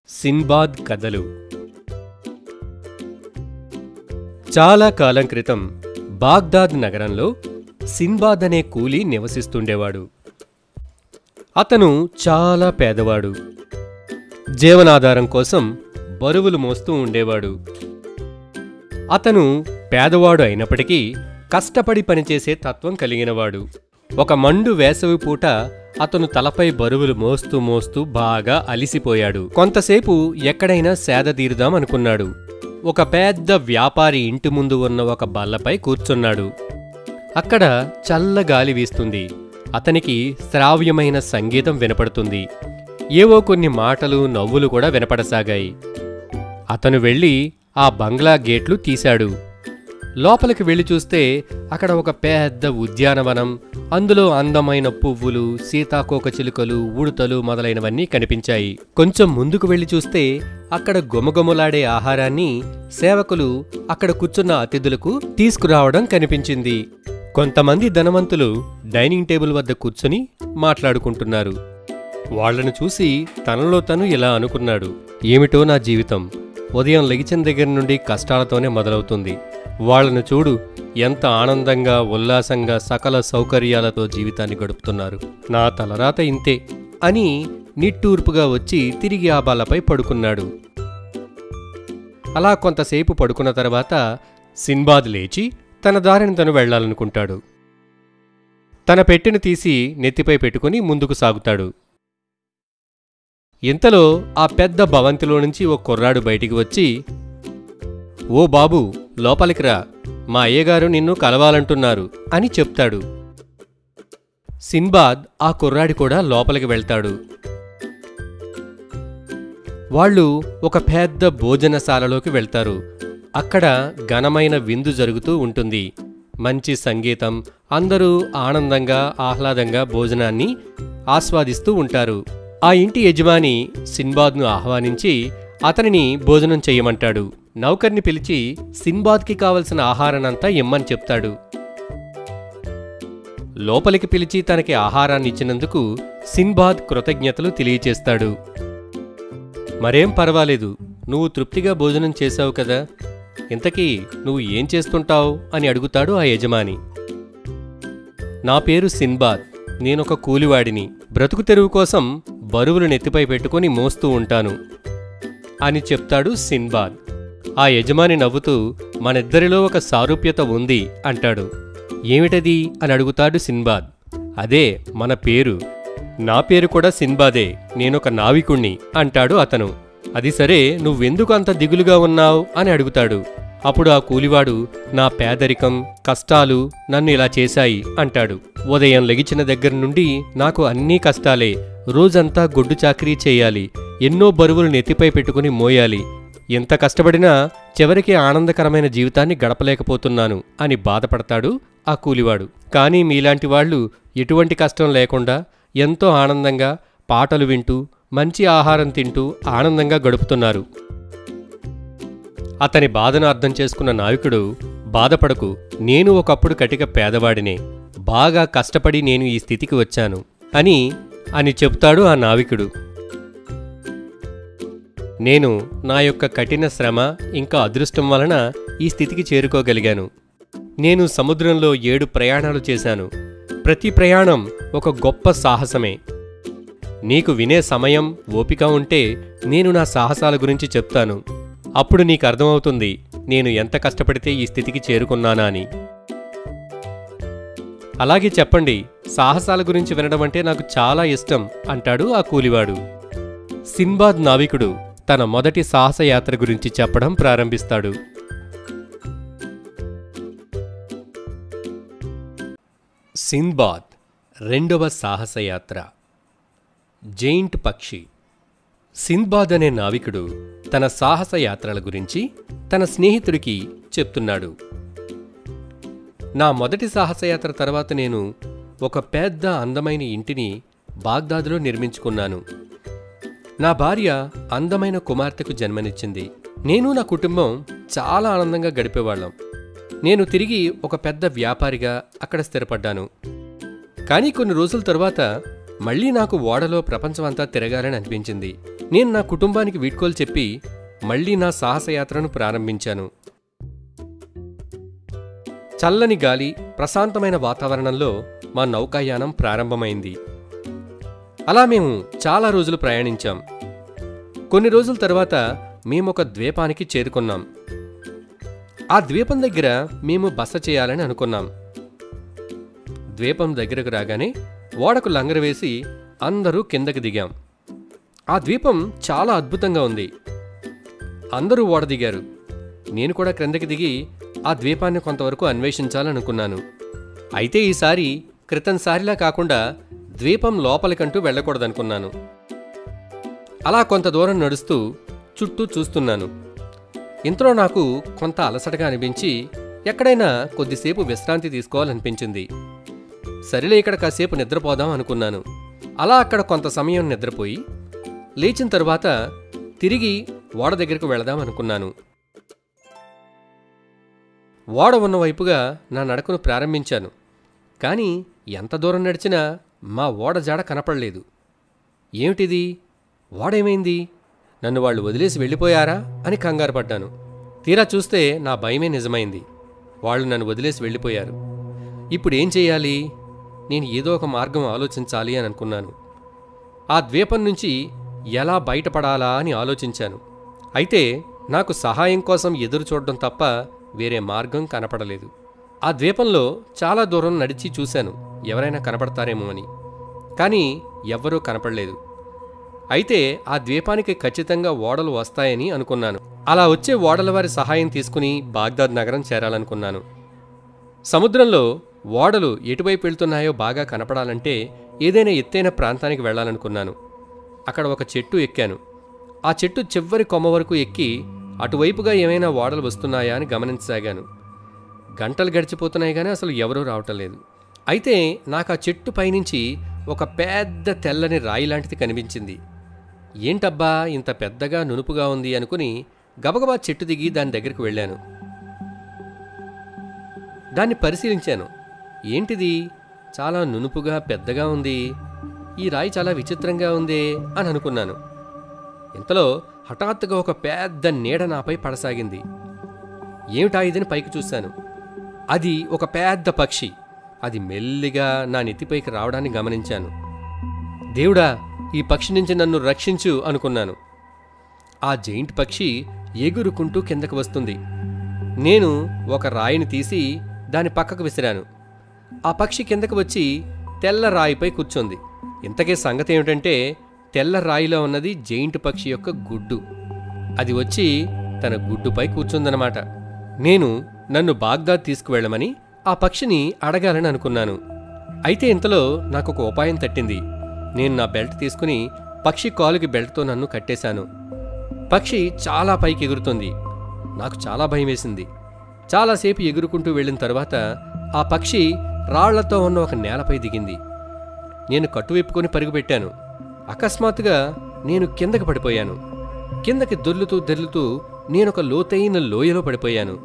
సిన్బాద్ కథలు చాలా కాలం క్రితం బాగ్దాద్ నగరంలో సిన్బాద్ అనే కూలీ నివసిస్తుండేవాడు అతను చాలా పేదవాడు జీవనాధారం కోసం బరువులు మోస్తూ ఉండేవాడు అతను పేదవాడు అయినప్పటికీ కష్టపడి పనిచేసే తత్వం కలిగినవాడు ఒక మండు వేసవి పూట అతను తలపై బరువులు మోస్తూ మోస్తూ బాగా అలిసిపోయాడు కొంతసేపు ఎక్కడైనా సేద తీరుదాం అనుకున్నాడు ఒక పెద్ద వ్యాపారి ఇంటి ముందు ఉన్న ఒక బల్లపై కూర్చున్నాడు అక్కడ చల్ల గాలి వీస్తుంది అతనికి శ్రావ్యమైన సంగీతం వినపడుతుంది ఏవో కొన్ని మాటలు నవ్వులు కూడా వినపడసాగాయి అతను వెళ్ళి ఆ బంగ్లా గేట్లు తీశాడు లోపలికి వెళ్ళి చూస్తే అక్కడ ఒక పెద్ద ఉద్యానవనం అందులో అందమైన పువ్వులు సీతాకోక చిలుకలు ఉడతలు మొదలైనవన్నీ కనిపించాయి కొంచెం ముందుకు వెళ్ళి చూస్తే అక్కడ గుమగుమలాడే ఆహారాన్ని సేవకులు అక్కడ కూర్చున్న అతిథులకు తీసుకురావడం కనిపించింది కొంతమంది ధనవంతులు డైనింగ్ టేబుల్ వద్ద కూర్చుని మాట్లాడుకుంటున్నారు వాళ్ళను చూసి తనలో తను ఇలా అనుకున్నాడు ఏమిటో నా జీవితం ఉదయం లెగిచిన దగ్గర నుండి కష్టాలతోనే మొదలవుతుంది వాళ్ళను చూడు ఎంత ఆనందంగా ఉల్లాసంగా సకల సౌకర్యాలతో జీవితాన్ని గడుపుతున్నారు నా తలరాత ఇంతే అని నిట్టూర్పుగా వచ్చి తిరిగి ఆ బల్లపై పడుకున్నాడు అలా కొంతసేపు పడుకున్న తర్వాత సిన్బాద్ లేచి తన దారిని తను వెళ్ళాలనుకుంటాడు తన పెట్టెను తీసి నెత్తిపై పెట్టుకుని ముందుకు సాగుతాడు ఇంతలో ఆ పెద్ద భవంతిలో నుంచి ఓ కుర్రాడు బయటికి వచ్చి ఓ బాబు లోపలికి రా మా అయ్యగారు నిన్ను కలవాలంటున్నారు అని చెప్తాడు సిన్బాద్ ఆ కుర్రాడి కూడా లోపలికి వెళ్తాడు వాళ్ళు ఒక పెద్ద భోజనశాలలోకి వెళ్తారు అక్కడ ఘనమైన విందు జరుగుతూ ఉంటుంది మంచి సంగీతం అందరూ ఆనందంగా ఆహ్లాదంగా భోజనాన్ని ఆస్వాదిస్తూ ఉంటారు ఆ ఇంటి యజమాని సిన్బాద్ను ఆహ్వానించి అతనిని భోజనం చెయ్యమంటాడు నౌకర్ని పిలిచి సిన్బాద్కి కావలసిన ఆహారాన్నంతా ఇమ్మని చెప్తాడు లోపలికి పిలిచి తనకి ఆహారాన్ని ఇచ్చినందుకు సిన్బాద్ కృతజ్ఞతలు తెలియచేస్తాడు మరేం పర్వాలేదు నువ్వు తృప్తిగా భోజనం చేశావు కదా ఇంతకీ నువ్వు ఏం చేస్తుంటావు అని అడుగుతాడు ఆ యజమాని నా పేరు సిన్బాద్ నేనొక కూలివాడిని బ్రతుకు తెరువు కోసం బరువులు నెత్తిపై పెట్టుకుని మోస్తూ ఉంటాను అని చెప్తాడు సిన్బాద్ ఆ యజమాని నవ్వుతూ మనిద్దరిలో ఒక సారూప్యత ఉంది అంటాడు ఏమిటది అని అడుగుతాడు సిన్బాద్ అదే మన పేరు నా పేరు కూడా సిన్బాదే నేనొక నావికుణ్ణి అంటాడు అతను అది సరే నువ్వెందుకు అంత దిగులుగా ఉన్నావు అని అడుగుతాడు అప్పుడు ఆ కూలివాడు నా పేదరికం కష్టాలు నన్ను ఇలా చేశాయి అంటాడు ఉదయం లెగిచిన దగ్గర నుండి నాకు అన్నీ కష్టాలే రోజంతా గొడ్డు చాకరీ చేయాలి ఎన్నో బరువులు నెత్తిపై పెట్టుకుని మోయాలి ఎంత కష్టపడినా చివరికి ఆనందకరమైన జీవితాన్ని గడపలేకపోతున్నాను అని బాధపడతాడు ఆ కూలివాడు కానీ మీలాంటి వాళ్ళు ఎటువంటి కష్టం లేకుండా ఎంతో ఆనందంగా పాటలు వింటూ మంచి ఆహారం తింటూ ఆనందంగా గడుపుతున్నారు అతని బాధను అర్థం చేసుకున్న నావికుడు బాధపడకు నేను ఒకప్పుడు కటిక పేదవాడినే బాగా కష్టపడి నేను ఈ స్థితికి వచ్చాను అని అని చెప్తాడు ఆ నావికుడు నేను నా యొక్క కఠిన శ్రమ ఇంకా అదృష్టం వలన ఈ స్థితికి చేరుకోగలిగాను నేను సముద్రంలో ఏడు ప్రయాణాలు చేశాను ప్రతి ప్రయాణం ఒక గొప్ప సాహసమే నీకు వినే సమయం ఓపిక ఉంటే నేను నా సాహసాల గురించి చెప్తాను అప్పుడు నీకు అర్థమవుతుంది నేను ఎంత కష్టపడితే ఈ స్థితికి చేరుకున్నానా అని అలాగే చెప్పండి సాహసాల గురించి వినడం అంటే నాకు చాలా ఇష్టం అంటాడు ఆ కూలివాడు సిన్బాద్ నావికుడు తన మొదటి సాహసయాత్ర గురించి చెప్పడం ప్రారంభిస్తాడు సిన్బాద్ రెండవ సాహసయాత్ర జైంట్ పక్షి సింద్బాద్ అనే నావికుడు తన సాహస యాత్రల గురించి తన స్నేహితుడికి చెప్తున్నాడు నా మొదటి సాహసయాత్ర తర్వాత నేను ఒక పెద్ద అందమైన ఇంటిని బాగ్దాదులో నిర్మించుకున్నాను నా భార్య అందమైన కుమార్తెకు జన్మనిచ్చింది నేను నా కుటుంబం చాలా ఆనందంగా గడిపేవాళ్ళం నేను తిరిగి ఒక పెద్ద వ్యాపారిగా అక్కడ స్థిరపడ్డాను కానీ కొన్ని రోజుల తరువాత మళ్ళీ నాకు ఓడలో ప్రపంచమంతా తిరగాలని అనిపించింది నేను నా కుటుంబానికి వీడ్కోలు చెప్పి మళ్ళీ నా సాహసయాత్రను ప్రారంభించాను చల్లని గాలి ప్రశాంతమైన వాతావరణంలో మా నౌకాయానం ప్రారంభమైంది అలా మేము చాలా రోజులు ప్రయాణించాం కొన్ని రోజుల తర్వాత మేము ఒక ద్వీపానికి చేరుకున్నాం ఆ ద్వీపం దగ్గర మేము బస చేయాలని అనుకున్నాం ద్వీపం దగ్గరకు రాగానే ఓడకు లంగర వేసి అందరూ కిందకి దిగాం ఆ ద్వీపం చాలా అద్భుతంగా ఉంది అందరూ ఓడ దిగారు నేను కూడా క్రిందకి దిగి ఆ ద్వీపాన్ని కొంతవరకు అన్వేషించాలనుకున్నాను అయితే ఈసారి క్రితంసారిలా కాకుండా ద్వీపం లోపలికంటూ వెళ్ళకూడదనుకున్నాను అలా కొంత దూరం నడుస్తూ చుట్టూ చూస్తున్నాను ఇంతలో నాకు కొంత అలసటగా అనిపించి ఎక్కడైనా కొద్దిసేపు విశ్రాంతి తీసుకోవాలనిపించింది సరిలే ఇక్కడ కాసేపు నిద్రపోదాం అనుకున్నాను అలా అక్కడ కొంత సమయం నిద్రపోయి లేచిన తరువాత తిరిగి ఓడ దగ్గరకు వెళదాం అనుకున్నాను ఓడ ఉన్న వైపుగా నా నడకను ప్రారంభించాను కానీ ఎంత దూరం నడిచినా మా ఓడ జాడ కనపడలేదు ఏమిటిది ఓడేమైంది నన్ను వాళ్ళు వదిలేసి వెళ్ళిపోయారా అని కంగారు పడ్డాను తీరా చూస్తే నా భయమే నిజమైంది వాళ్ళు నన్ను వదిలేసి వెళ్ళిపోయారు ఇప్పుడు ఏం చేయాలి నేను ఏదో ఒక మార్గం ఆలోచించాలి అని అనుకున్నాను ఆ ద్వీపం నుంచి ఎలా బయటపడాలా అని ఆలోచించాను అయితే నాకు సహాయం కోసం ఎదురు చూడడం తప్ప వేరే మార్గం కనపడలేదు ఆ ద్వీపంలో చాలా దూరం నడిచి చూశాను ఎవరైనా కనపడతారేమో అని కానీ ఎవ్వరూ కనపడలేదు అయితే ఆ ద్వీపానికి ఖచ్చితంగా ఓడలు వస్తాయని అనుకున్నాను అలా వచ్చే ఓడల వారి సహాయం తీసుకుని బాగ్దాద్ నగరం చేరాలనుకున్నాను సముద్రంలో ఓడలు ఎటువైపు వెళ్తున్నాయో బాగా కనపడాలంటే ఏదైనా ఎత్తైన ప్రాంతానికి వెళ్ళాలనుకున్నాను అక్కడ ఒక చెట్టు ఎక్కాను ఆ చెట్టు చివరి కొమ్మ వరకు ఎక్కి అటువైపుగా ఏమైనా ఓడలు వస్తున్నాయా అని గమనించసాగాను గంటలు గడిచిపోతున్నాయి కానీ అసలు ఎవరూ రావటం లేదు అయితే నాకు ఆ చెట్టు పైనుంచి ఒక పెద్ద తెల్లని రాయి లాంటిది కనిపించింది ఏంటబ్బా ఇంత పెద్దగా నునుపుగా ఉంది అనుకుని గబగబా చెట్టు దిగి దాని దగ్గరికి వెళ్ళాను దాన్ని పరిశీలించాను ఏంటిది చాలా నునుపుగా పెద్దగా ఉంది ఈ రాయి చాలా విచిత్రంగా ఉందే అని అనుకున్నాను ఇంతలో హఠాత్తుగా ఒక పెద్ద నీడ నాపై పడసాగింది ఏమిటా ఇదని పైకి చూశాను అది ఒక పెద్ద పక్షి అది మెల్లిగా నా నెత్తిపైకి రావడాన్ని గమనించాను దేవుడా ఈ పక్షి నుంచి నన్ను రక్షించు అనుకున్నాను ఆ జైంట్ పక్షి ఎగురుకుంటూ కిందకు వస్తుంది నేను ఒక రాయిని తీసి దాని పక్కకు విసిరాను ఆ పక్షి కిందకు వచ్చి తెల్ల రాయిపై కూర్చుంది ఇంతకీ సంగతి ఏమిటంటే తెల్ల రాయిలో ఉన్నది జైంట్ పక్షి యొక్క గుడ్డు అది వచ్చి తన గుడ్డుపై కూర్చుందనమాట నేను నన్ను బాగ్దాద్ తీసుకువెళ్ళమని ఆ పక్షిని అడగాలని అనుకున్నాను అయితే ఇంతలో నాకు ఒక ఉపాయం తట్టింది నేను నా బెల్ట్ తీసుకుని పక్షి కాలుకి బెల్ట్తో నన్ను కట్టేశాను పక్షి చాలా పైకి ఎగురుతుంది నాకు చాలా భయం వేసింది చాలాసేపు ఎగురుకుంటూ వెళ్ళిన తర్వాత ఆ పక్షి రాళ్లతో ఉన్న ఒక నేలపై దిగింది నేను కట్టువిప్పుకొని పరుగుపెట్టాను అకస్మాత్తుగా నేను కిందకి పడిపోయాను కిందకి దొర్లుతూ దొర్లుతూ నేనొక లోతైన లోయలో పడిపోయాను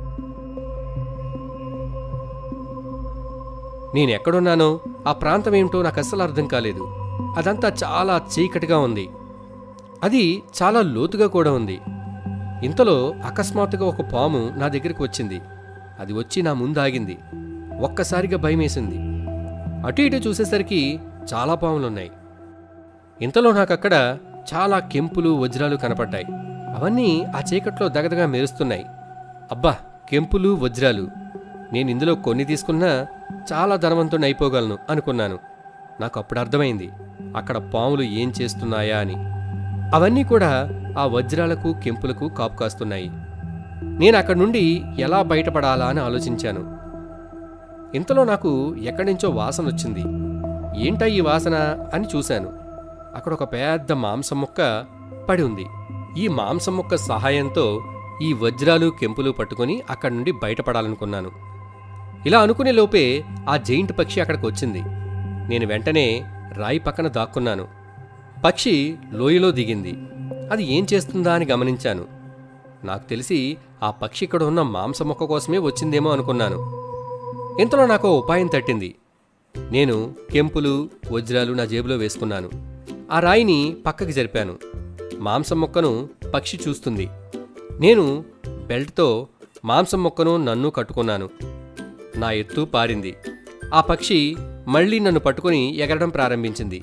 నేను ఎక్కడున్నానో ఆ ప్రాంతం ఏమిటో నాకు అస్సలు అర్థం కాలేదు అదంతా చాలా చీకటిగా ఉంది అది చాలా లోతుగా కూడా ఉంది ఇంతలో అకస్మాత్తుగా ఒక పాము నా దగ్గరికి వచ్చింది అది వచ్చి నా ముందు ఆగింది ఒక్కసారిగా భయమేసింది అటు ఇటు చూసేసరికి చాలా పాములున్నాయి ఇంతలో నాకక్కడ చాలా కెంపులు వజ్రాలు కనపడ్డాయి అవన్నీ ఆ చీకట్లో దగదగా మెరుస్తున్నాయి అబ్బా కెంపులు వజ్రాలు నేను ఇందులో కొన్ని తీసుకున్నా చాలా ధనవంతుని అయిపోగలను అనుకున్నాను నాకు అప్పుడు అర్థమైంది అక్కడ పాములు ఏం చేస్తున్నాయా అని అవన్నీ కూడా ఆ వజ్రాలకు కెంపులకు కాపు కాస్తున్నాయి నేను అక్కడి నుండి ఎలా బయటపడాలా అని ఆలోచించాను ఇంతలో నాకు ఎక్కడి నుంచో వాసన వచ్చింది ఏంటా ఈ వాసన అని చూశాను అక్కడ ఒక పెద్ద మాంసం ముక్క పడి ఉంది ఈ మాంసం ముక్క సహాయంతో ఈ వజ్రాలు కెంపులు పట్టుకొని అక్కడి నుండి బయటపడాలనుకున్నాను ఇలా అనుకునే లోపే ఆ జైంట్ పక్షి అక్కడికి వచ్చింది నేను వెంటనే రాయి పక్కన దాక్కున్నాను పక్షి లోయలో దిగింది అది ఏం చేస్తుందా అని గమనించాను నాకు తెలిసి ఆ పక్షి ఇక్కడ ఉన్న మాంసం మొక్క కోసమే వచ్చిందేమో అనుకున్నాను ఇంతలో నాకు ఓ ఉపాయం తట్టింది నేను కెంపులు వజ్రాలు నా జేబులో వేసుకున్నాను ఆ రాయిని పక్కకి జరిపాను మాంసం ముక్కను పక్షి చూస్తుంది నేను బెల్ట్తో మాంసం ముక్కను నన్ను కట్టుకున్నాను నా ఎత్తు పారింది ఆ పక్షి మళ్ళీ నన్ను పట్టుకుని ఎగరడం ప్రారంభించింది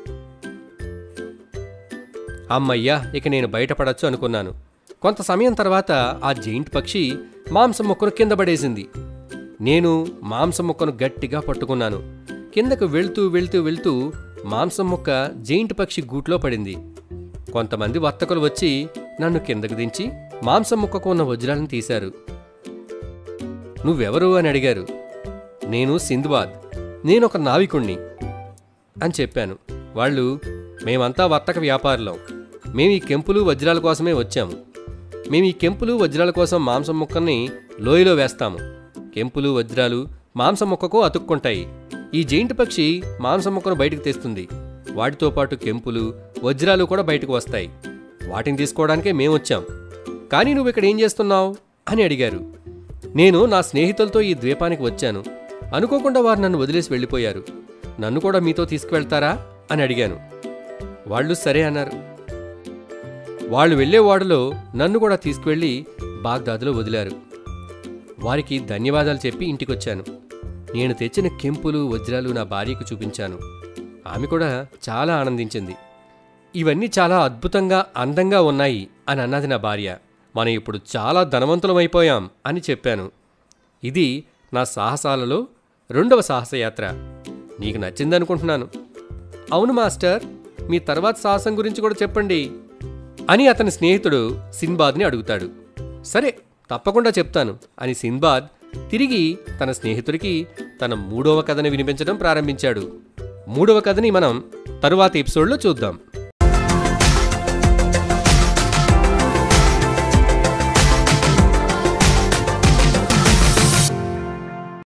అమ్మయ్యా ఇక నేను బయటపడచ్చు అనుకున్నాను కొంత సమయం తర్వాత ఆ జైంట్ పక్షి మాంసం ముక్కను కింద పడేసింది నేను మాంసం ముక్కను గట్టిగా పట్టుకున్నాను కిందకు వెళ్తూ వెళ్తూ వెళ్తూ మాంసం ముక్క జైంట్ పక్షి గూట్లో పడింది కొంతమంది వర్తకులు వచ్చి నన్ను కిందకు దించి మాంసం ముక్కకు ఉన్న వజ్రాలను తీశారు నువ్వెవరు అని అడిగారు నేను సింధుబాద్ నేనొక నావికుణ్ణి అని చెప్పాను వాళ్ళు మేమంతా వర్తక వ్యాపారులం మేము ఈ కెంపులు వజ్రాల కోసమే వచ్చాము మేము ఈ కెంపులు వజ్రాల కోసం మాంసం ముక్కల్ని లోయలో వేస్తాము కెంపులు వజ్రాలు మాంసం ముక్కకు అతుక్కుంటాయి ఈ జైంట్ పక్షి మాంసం ముక్కను బయటకు తెస్తుంది వాటితో పాటు కెంపులు వజ్రాలు కూడా బయటకు వస్తాయి వాటిని తీసుకోవడానికే మేము వచ్చాం కానీ నువ్వు ఇక్కడ ఏం చేస్తున్నావు అని అడిగారు నేను నా స్నేహితులతో ఈ ద్వీపానికి వచ్చాను అనుకోకుండా వారు నన్ను వదిలేసి వెళ్ళిపోయారు నన్ను కూడా మీతో తీసుకువెళ్తారా అని అడిగాను వాళ్ళు సరే అన్నారు వాళ్ళు వెళ్ళే వాడలో నన్ను కూడా తీసుకువెళ్ళి బాగ్దాదులో వదిలారు వారికి ధన్యవాదాలు చెప్పి ఇంటికొచ్చాను నేను తెచ్చిన కెంపులు వజ్రాలు నా భార్యకు చూపించాను ఆమె కూడా చాలా ఆనందించింది ఇవన్నీ చాలా అద్భుతంగా అందంగా ఉన్నాయి అని అన్నది నా భార్య మనం ఇప్పుడు చాలా ధనవంతులమైపోయాం అని చెప్పాను ఇది నా సాహసాలలో రెండవ సాహసయాత్ర నీకు నచ్చిందనుకుంటున్నాను అవును మాస్టర్ మీ తర్వాత సాహసం గురించి కూడా చెప్పండి అని అతని స్నేహితుడు సిన్బాద్ని అడుగుతాడు సరే తప్పకుండా చెప్తాను అని సిన్బాద్ తిరిగి తన స్నేహితుడికి తన మూడవ కథని వినిపించడం ప్రారంభించాడు మూడవ కథని మనం తరువాత ఎపిసోడ్లో చూద్దాం